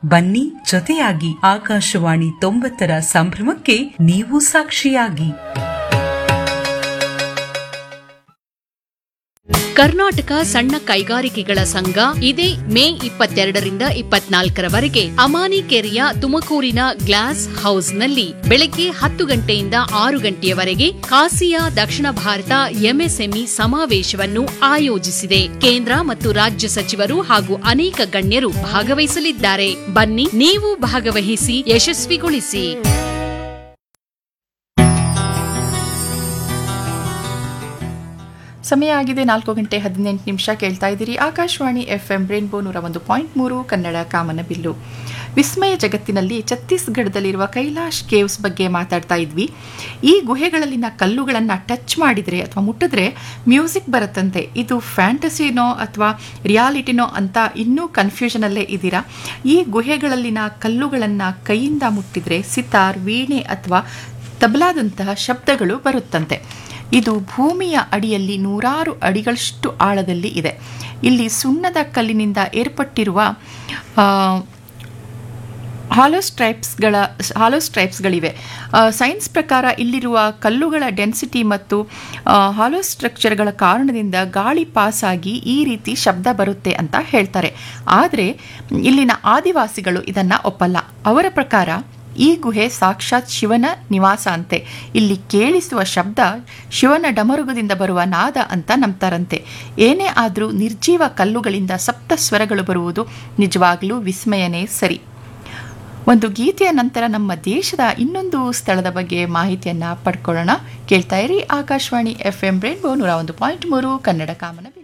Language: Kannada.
ಬನ್ನಿ ಜೊತೆಯಾಗಿ ಆಕಾಶವಾಣಿ ತೊಂಬತ್ತರ ಸಂಭ್ರಮಕ್ಕೆ ನೀವು ಸಾಕ್ಷಿಯಾಗಿ ಕರ್ನಾಟಕ ಸಣ್ಣ ಕೈಗಾರಿಕೆಗಳ ಸಂಘ ಇದೇ ಮೇ ಇಪ್ಪತ್ತೆರಡರಿಂದ ಇಪ್ಪತ್ನಾಲ್ಕರವರೆಗೆ ಅಮಾನಿಕೆರೆಯ ತುಮಕೂರಿನ ಗ್ಲಾಸ್ ಹೌಸ್ನಲ್ಲಿ ಬೆಳಗ್ಗೆ ಹತ್ತು ಗಂಟೆಯಿಂದ ಆರು ಗಂಟೆಯವರೆಗೆ ಕಾಸಿಯಾ ದಕ್ಷಿಣ ಭಾರತ ಎಂಎಸ್ಎಂಇ ಸಮಾವೇಶವನ್ನು ಆಯೋಜಿಸಿದೆ ಕೇಂದ್ರ ಮತ್ತು ರಾಜ್ಯ ಸಚಿವರು ಹಾಗೂ ಅನೇಕ ಗಣ್ಯರು ಭಾಗವಹಿಸಲಿದ್ದಾರೆ ಬನ್ನಿ ನೀವು ಭಾಗವಹಿಸಿ ಯಶಸ್ವಿಗೊಳಿಸಿ ಸಮಯ ಆಗಿದೆ ನಾಲ್ಕು ಗಂಟೆ ಹದಿನೆಂಟು ನಿಮಿಷ ಕೇಳ್ತಾ ಇದ್ದೀರಿ ಆಕಾಶವಾಣಿ ಎಫ್ ಎಂ ರೇನ್ಬೋ ನೂರ ಒಂದು ಪಾಯಿಂಟ್ ಮೂರು ಕನ್ನಡ ಕಾಮನ ಬಿಲ್ಲು ವಿಸ್ಮಯ ಜಗತ್ತಿನಲ್ಲಿ ಛತ್ತೀಸ್ಗಢದಲ್ಲಿರುವ ಕೈಲಾಶ್ ಕೇವ್ಸ್ ಬಗ್ಗೆ ಮಾತಾಡ್ತಾ ಇದ್ವಿ ಈ ಗುಹೆಗಳಲ್ಲಿನ ಕಲ್ಲುಗಳನ್ನು ಟಚ್ ಮಾಡಿದರೆ ಅಥವಾ ಮುಟ್ಟಿದ್ರೆ ಮ್ಯೂಸಿಕ್ ಬರುತ್ತಂತೆ ಇದು ಫ್ಯಾಂಟಸಿನೋ ಅಥವಾ ರಿಯಾಲಿಟಿನೋ ಅಂತ ಇನ್ನೂ ಕನ್ಫ್ಯೂಷನಲ್ಲೇ ಇದ್ದೀರಾ ಈ ಗುಹೆಗಳಲ್ಲಿನ ಕಲ್ಲುಗಳನ್ನು ಕೈಯಿಂದ ಮುಟ್ಟಿದ್ರೆ ಸಿತಾರ್ ವೀಣೆ ಅಥವಾ ತಬಲಾದಂತಹ ಶಬ್ದಗಳು ಬರುತ್ತಂತೆ ಇದು ಭೂಮಿಯ ಅಡಿಯಲ್ಲಿ ನೂರಾರು ಅಡಿಗಳಷ್ಟು ಆಳದಲ್ಲಿ ಇದೆ ಇಲ್ಲಿ ಸುಣ್ಣದ ಕಲ್ಲಿನಿಂದ ಏರ್ಪಟ್ಟಿರುವ ಹಾಲೋಸ್ಟ್ರೈಪ್ಸ್ಗಳ ಹಾಲೋಸ್ಟ್ರೈಪ್ಸ್ಗಳಿವೆ ಸೈನ್ಸ್ ಪ್ರಕಾರ ಇಲ್ಲಿರುವ ಕಲ್ಲುಗಳ ಡೆನ್ಸಿಟಿ ಮತ್ತು ಹಾಲೋ ಸ್ಟ್ರಕ್ಚರ್ಗಳ ಕಾರಣದಿಂದ ಗಾಳಿ ಪಾಸಾಗಿ ಈ ರೀತಿ ಶಬ್ದ ಬರುತ್ತೆ ಅಂತ ಹೇಳ್ತಾರೆ ಆದರೆ ಇಲ್ಲಿನ ಆದಿವಾಸಿಗಳು ಇದನ್ನು ಒಪ್ಪಲ್ಲ ಅವರ ಪ್ರಕಾರ ಈ ಗುಹೆ ಸಾಕ್ಷಾತ್ ಶಿವನ ನಿವಾಸ ಅಂತೆ ಇಲ್ಲಿ ಕೇಳಿಸುವ ಶಬ್ದ ಶಿವನ ಡಮರುಗದಿಂದ ಬರುವ ನಾದ ಅಂತ ನಂಬ್ತಾರಂತೆ ಏನೇ ಆದರೂ ನಿರ್ಜೀವ ಕಲ್ಲುಗಳಿಂದ ಸಪ್ತ ಸ್ವರಗಳು ಬರುವುದು ನಿಜವಾಗ್ಲೂ ವಿಸ್ಮಯನೇ ಸರಿ ಒಂದು ಗೀತೆಯ ನಂತರ ನಮ್ಮ ದೇಶದ ಇನ್ನೊಂದು ಸ್ಥಳದ ಬಗ್ಗೆ ಮಾಹಿತಿಯನ್ನು ಪಡ್ಕೊಳ್ಳೋಣ ಕೇಳ್ತಾ ಇರಿ ಆಕಾಶವಾಣಿ ಎಫ್ ಎಂ ರೇನ್ಬೋ ನೂರ ಒಂದು ಪಾಯಿಂಟ್ ಮೂರು ಕನ್ನಡ ಕಾಮನ